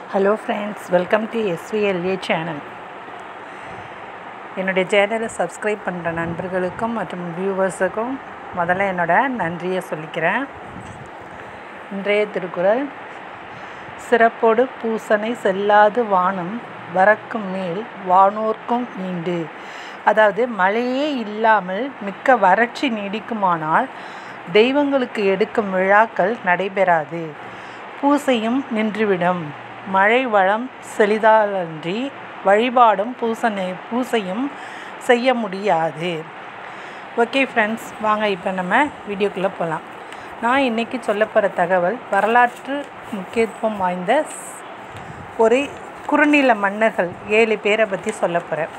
hello friends welcome to S V L A channel என்னுடைய சேனலை subscribe பண்ணுற நண்பர்களுக்கும் மற்றும் வியூவர்ஸுக்கும் முதல்ல என்னோட நன்றியை சொல்லிக்கிறேன் இன்றைய திருக்குறள் சிறப்போடு பூசனை செல்லாது வானம் வரக்கும் மேல் வானோர்க்கும் ஈண்டு அதாவது மழையே இல்லாமல் மிக்க வறட்சி நீடிக்குமானால் தெய்வங்களுக்கு எடுக்கும் விழாக்கள் நடைபெறாது பூசையும் நின்றுவிடும் மழை வளம் செழிதாலன்றி வழிபாடும் பூசனை பூசையும் செய்ய முடியாது ஓகே ஃப்ரெண்ட்ஸ் வாங்க இப்போ நம்ம வீடியோக்குள்ளே போகலாம் நான் இன்றைக்கி சொல்ல போகிற தகவல் வரலாற்று முக்கியத்துவம் வாய்ந்த ஸ்- ஒரு குறுநில மன்னர்கள் ஏழு பேரை பற்றி சொல்ல போகிறேன்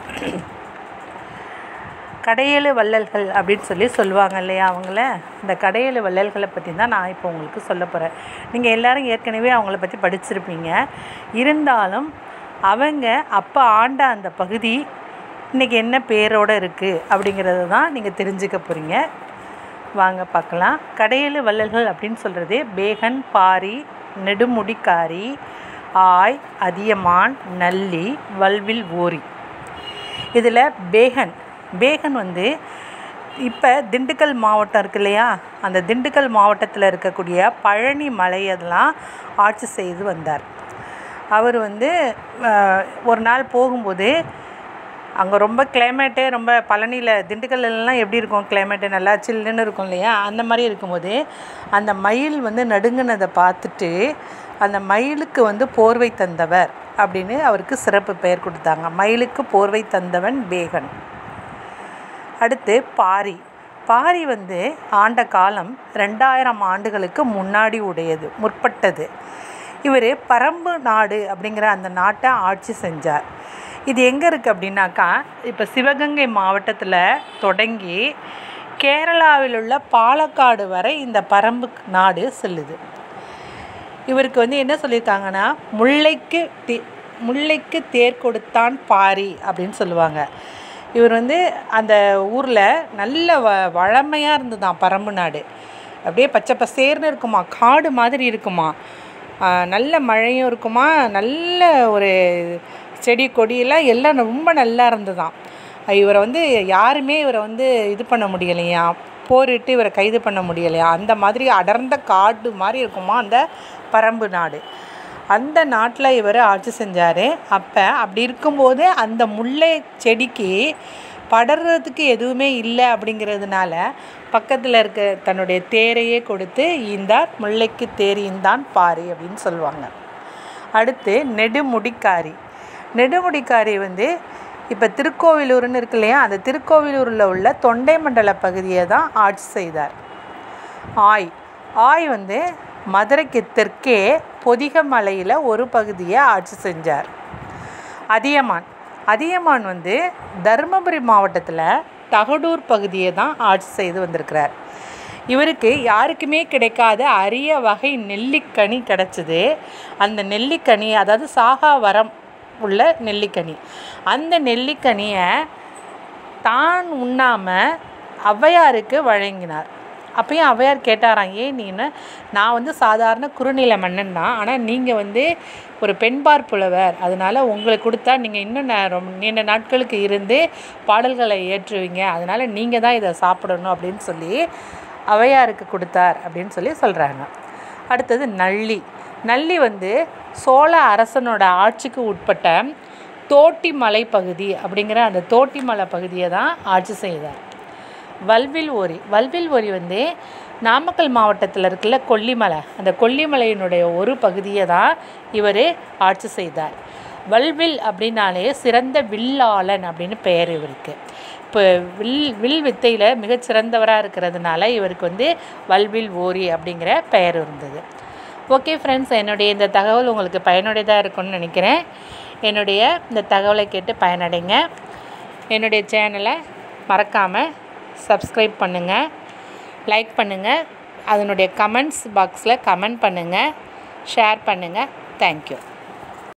கடையேழு வள்ளல்கள் அப்படின்னு சொல்லி சொல்லுவாங்க இல்லையா அவங்கள இந்த கடையேழு வள்ளல்களை பற்றி தான் நான் இப்போ உங்களுக்கு சொல்ல போகிறேன் நீங்கள் எல்லாரும் ஏற்கனவே அவங்கள பற்றி படிச்சிருப்பீங்க இருந்தாலும் அவங்க அப்போ ஆண்ட அந்த பகுதி இன்றைக்கி என்ன பேரோடு இருக்குது அப்படிங்கிறது தான் நீங்கள் தெரிஞ்சுக்க போகிறீங்க வாங்க பார்க்கலாம் கடையேழு வள்ளல்கள் அப்படின்னு சொல்கிறது பேகன் பாரி நெடுமுடிக்காரி ஆய் அதியமான் நல்லி வல்வில் ஓரி இதில் பேகன் பேகன் வந்து இப்போ திண்டுக்கல் மாவட்டம் இருக்கு இல்லையா அந்த திண்டுக்கல் மாவட்டத்தில் இருக்கக்கூடிய பழனி மலை அதெல்லாம் ஆட்சி செய்து வந்தார் அவர் வந்து அஹ், ஒரு நாள் போகும்போது அங்கே ரொம்ப கிளைமேட்டே ரொம்ப பழனியில் திண்டுக்கல்லாம் எப்படி இருக்கும் கிளைமேட்டு நல்லா சில்லுன்னு இருக்கும் இல்லையா அந்த மாதிரி இருக்கும்போது அந்த மயில் வந்து நடுங்கினதை பார்த்துட்டு அந்த மயிலுக்கு வந்து போர்வை தந்தவர் அப்படின்னு அவருக்கு சிறப்பு பெயர் கொடுத்தாங்க மயிலுக்கு போர்வை தந்தவன் பேகன் அடுத்து பாரி பாரி வந்து ஆண்ட காலம் ரெண்டாயிரம் ஆண்டுகளுக்கு முன்னாடி உடையது முற்பட்டது இவர் பரம்பு நாடு அப்படிங்கிற அந்த நாட்டை ஆட்சி செஞ்சார் இது எங்கே இருக்குது அப்படின்னாக்கா இப்போ சிவகங்கை மாவட்டத்தில் தொடங்கி கேரளாவில் உள்ள பாலக்காடு வரை இந்த பரம்பு நாடு செல்லுது இவருக்கு வந்து என்ன சொல்லியிருக்காங்கன்னா முல்லைக்கு தே முல்லைக்கு தேர் கொடுத்தான் பாரி அப்படின்னு சொல்லுவாங்க இவர் வந்து அந்த ஊரில் நல்ல வ வளமையாக இருந்ததாம் பரம்பு நாடு அப்படியே பச்சை பசேர்னு இருக்குமா காடு மாதிரி இருக்குமா ஆஹ் நல்ல மழையும் இருக்குமா நல்ல ஒரு செடி கொடியெல்லாம் எல்லாம் ரொம்ப நல்லா இருந்ததாம் இவரை வந்து யாருமே இவரை வந்து இது பண்ண முடியலையா போரிட்டு இவரை கைது பண்ண முடியலையா அந்த மாதிரி அடர்ந்த காடு மாதிரி இருக்குமா அந்த பரம்பு நாடு அந்த நாட்டில் இவர் ஆட்சி செஞ்சார் அப்போ அப்படி இருக்கும்போது அந்த முல்லை செடிக்கு படர்றதுக்கு எதுவுமே இல்லை அப்படிங்கிறதுனால பக்கத்தில் இருக்க தன்னுடைய தேரையே கொடுத்து ஈந்தார் முல்லைக்கு தேர் ஈந்தான் பாரி அப்படின்னு சொல்லுவாங்க அடுத்து நெடுமுடிக்காரி நெடுமுடிக்காரி வந்து இப்போ திருக்கோவிலூர்னு இருக்கு இல்லையா அந்த திருக்கோவிலூரில் உள்ள தொண்டை மண்டல பகுதியை தான் ஆட்சி செய்தார் ஆய் ஆய் வந்து மதுரைக்கு தெற்கே பொதிகமலையில் ஒரு பகுதியை ஆட்சி செஞ்சார் அதியமான் அதியமான் வந்து தருமபுரி மாவட்டத்தில் தகடூர் பகுதியை தான் ஆட்சி செய்து வந்திருக்கிறார் இவருக்கு யாருக்குமே கிடைக்காத அரிய வகை நெல்லிக்கனி கிடச்சிது அந்த நெல்லிக்கனி அதாவது சாகா வரம் உள்ள நெல்லிக்கனி அந்த நெல்லிக்கனியை தான் உண்ணாமல் ஔவையாருக்கு வழங்கினார் அப்பயும் ஔவையார் கேட்டாராம் ஏன் நீன்னு நான் வந்து சாதாரண குறுநில மன்னன் தான் ஆனால் நீங்கள் வந்து ஒரு பெண்பார் புலவர் அதனால் உங்களுக்கு கொடுத்தா நீங்கள் இன்னும் நே- ரொம்ப நீண்ட நாட்களுக்கு இருந்து பாடல்களை ஏற்றுவீங்க அதனால் நீங்கள் தான் இதை சாப்பிடணும் அப்படின்னு சொல்லி ஔவையாருக்கு கொடுத்தார் அப்படின்னு சொல்லி சொல்கிறாங்க அடுத்தது நள்ளி நள்ளி வந்து சோழ அரசனோட ஆட்சிக்கு உட்பட்ட தோட்டிமலை பகுதி அப்படிங்கிற அந்த தோட்டிமலை பகுதியை தான் ஆட்சி செய்தார் வல்வில் ஓரி வல்வில் ஓரி வந்து நாமக்கல் மாவட்டத்தில் இருக்குல்ல கொல்லிமலை அந்த கொல்லிமலையினுடைய ஒரு பகுதியை தான் இவர் ஆட்சி செய்தார் வல்வில் அப்படின்னாலே சிறந்த வில்லாளன் அப்படின்னு பெயர் இவருக்கு இப்போ வில் வில் வித்தையில் மிகச்சிறந்தவராக இருக்கிறதுனால இவருக்கு வந்து வல்வில் ஓரி அப்படிங்கிற பெயர் இருந்தது ஓகே ஃப்ரெண்ட்ஸ் என்னுடைய இந்த தகவல் உங்களுக்கு பயனுடையதாக இருக்கும்னு நினைக்கிறேன் என்னுடைய இந்த தகவலை கேட்டு பயனடைங்க என்னுடைய சேனலை மறக்காமல் சப்ஸ்கிரைப் பண்ணுங்கள் லைக் பண்ணுங்கள் அதனுடைய கமெண்ட்ஸ் பாக்ஸில் கமெண்ட் பண்ணுங்கள் ஷேர் பண்ணுங்கள் தேங்க்யூ